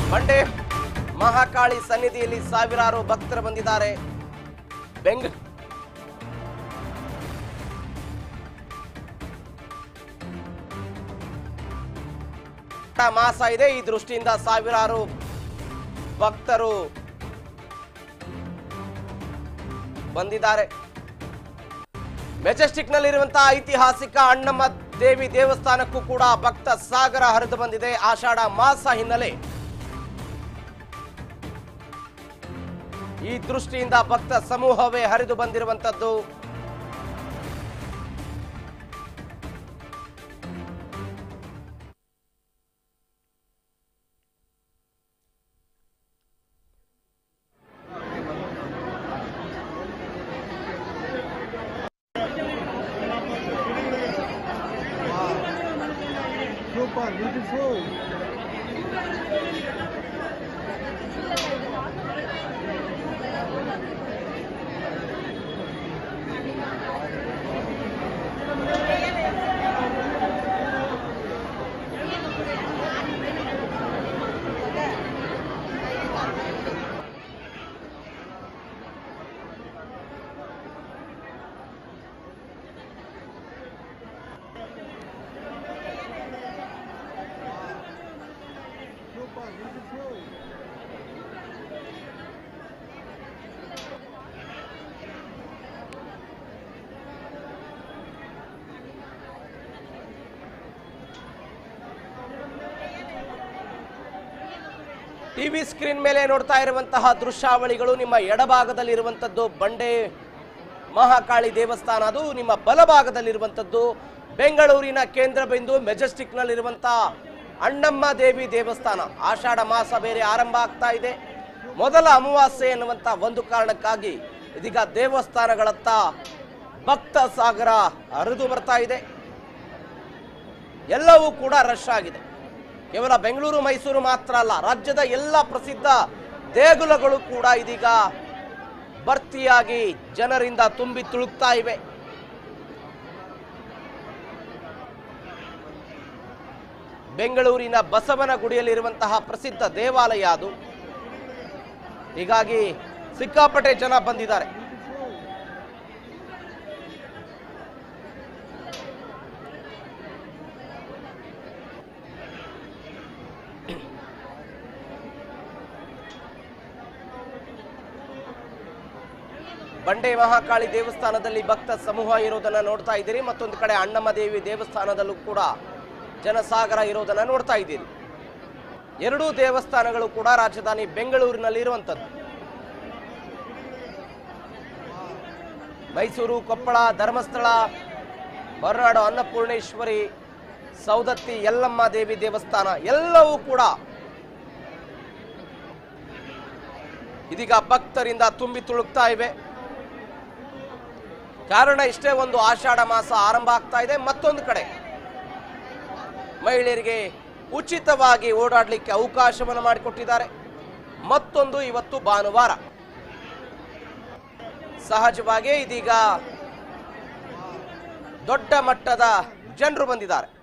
ಬಂಡೆ ಮಹಾಕಾಳಿ ಸನ್ನಿಧಿಯಲ್ಲಿ ಸಾವಿರಾರು ಭಕ್ತರು ಬಂದಿದ್ದಾರೆ ಬೆಂಗ ಮಾಸ ಇದೆ ಈ ದೃಷ್ಟಿಯಿಂದ ಸಾವಿರಾರು ಭಕ್ತರು ಬಂದಿದ್ದಾರೆ ಮೆಜೆಸ್ಟಿಕ್ ನಲ್ಲಿರುವಂತಹ ಐತಿಹಾಸಿಕ ಅಣ್ಣಮ್ಮ ದೇವಿ ದೇವಸ್ಥಾನಕ್ಕೂ ಕೂಡ ಭಕ್ತ ಸಾಗರ ಹರಿದು ಬಂದಿದೆ ಆಷಾಢ ಮಾಸ ಹಿನ್ನೆಲೆ ಈ ದೃಷ್ಟಿಯಿಂದ ಭಕ್ತ ಸಮೂಹವೇ ಹರಿದು ಬಂದಿರುವಂತದ್ದು Super, beautiful. Super, beautiful. TV screen ಮೇಲೆ ನೋಡ್ತಾ ಇರುವಂತಹ ದೃಶ್ಯಾವಳಿಗಳು ನಿಮ್ಮ ಎಡಭಾಗದಲ್ಲಿರುವಂಥದ್ದು ಬಂಡೆ ಮಹಾಕಾಳಿ ದೇವಸ್ಥಾನ ಅದು ನಿಮ್ಮ ಬಲಭಾಗದಲ್ಲಿರುವಂಥದ್ದು ಬೆಂಗಳೂರಿನ ಕೇಂದ್ರ ಬಿಂದು ಮೆಜೆಸ್ಟಿಕ್ನಲ್ಲಿರುವಂತಹ ಅಣ್ಣಮ್ಮ ದೇವಿ ದೇವಸ್ಥಾನ ಆಷಾಢ ಮಾಸ ಬೇರೆ ಆರಂಭ ಆಗ್ತಾ ಇದೆ ಮೊದಲ ಅಮಾವಾಸ್ಯೆ ಎನ್ನುವಂತ ಒಂದು ಕಾರಣಕ್ಕಾಗಿ ಇದೀಗ ದೇವಸ್ಥಾನಗಳತ್ತ ಭಕ್ತ ಸಾಗರ ಹರಿದು ಬರ್ತಾ ಇದೆ ಎಲ್ಲವೂ ಕೂಡ ರಶ್ ಆಗಿದೆ ಕೇವಲ ಬೆಂಗಳೂರು ಮೈಸೂರು ಮಾತ್ರ ಅಲ್ಲ ರಾಜ್ಯದ ಎಲ್ಲ ಪ್ರಸಿದ್ಧ ದೇಗುಲಗಳು ಕೂಡ ಇದೀಗ ಭರ್ತಿಯಾಗಿ ಜನರಿಂದ ತುಂಬಿ ತುಳುಕ್ತಾ ಇವೆ ಬೆಂಗಳೂರಿನ ಬಸವನ ಗುಡಿಯಲ್ಲಿರುವಂತಹ ಪ್ರಸಿದ್ಧ ದೇವಾಲಯ ಅದು ಹೀಗಾಗಿ ಸಿಕ್ಕಾಪಟ್ಟೆ ಜನ ಬಂದಿದ್ದಾರೆ ಬಂಡೆ ಮಹಾಕಾಳಿ ದೇವಸ್ಥಾನದಲ್ಲಿ ಭಕ್ತ ಸಮೂಹ ಇರೋದನ್ನ ನೋಡ್ತಾ ಇದ್ದೀರಿ ಮತ್ತೊಂದು ಕಡೆ ಅಣ್ಣಮ್ಮ ದೇವಿ ದೇವಸ್ಥಾನದಲ್ಲೂ ಕೂಡ ಜನಸಾಗರ ಇರೋದನ್ನ ನೋಡ್ತಾ ಇದ್ದೀರಿ ಎರಡೂ ದೇವಸ್ಥಾನಗಳು ಕೂಡ ರಾಜಧಾನಿ ಬೆಂಗಳೂರಿನಲ್ಲಿ ಇರುವಂಥದ್ದು ಮೈಸೂರು ಕೊಪ್ಪಳ ಧರ್ಮಸ್ಥಳ ಹೊರನಾಡು ಅನ್ನಪೂರ್ಣೇಶ್ವರಿ ಸೌದತ್ತಿ ಯಲ್ಲಮ್ಮ ದೇವಿ ದೇವಸ್ಥಾನ ಎಲ್ಲವೂ ಕೂಡ ಇದೀಗ ಭಕ್ತರಿಂದ ತುಂಬಿ ತುಳುಕ್ತಾ ಇವೆ ಕಾರಣ ಇಷ್ಟೇ ಒಂದು ಆಷಾಢ ಮಾಸ ಆರಂಭ ಆಗ್ತಾ ಇದೆ ಮತ್ತೊಂದು ಕಡೆ ಮಹಿಳೆಯರಿಗೆ ಉಚಿತವಾಗಿ ಓಡಾಡಲಿಕ್ಕೆ ಅವಕಾಶವನ್ನು ಮಾಡಿಕೊಟ್ಟಿದ್ದಾರೆ ಮತ್ತೊಂದು ಇವತ್ತು ಭಾನುವಾರ ಸಹಜವಾಗಿ ಇದೀಗ ದೊಡ್ಡ ಮಟ್ಟದ ಜನರು ಬಂದಿದ್ದಾರೆ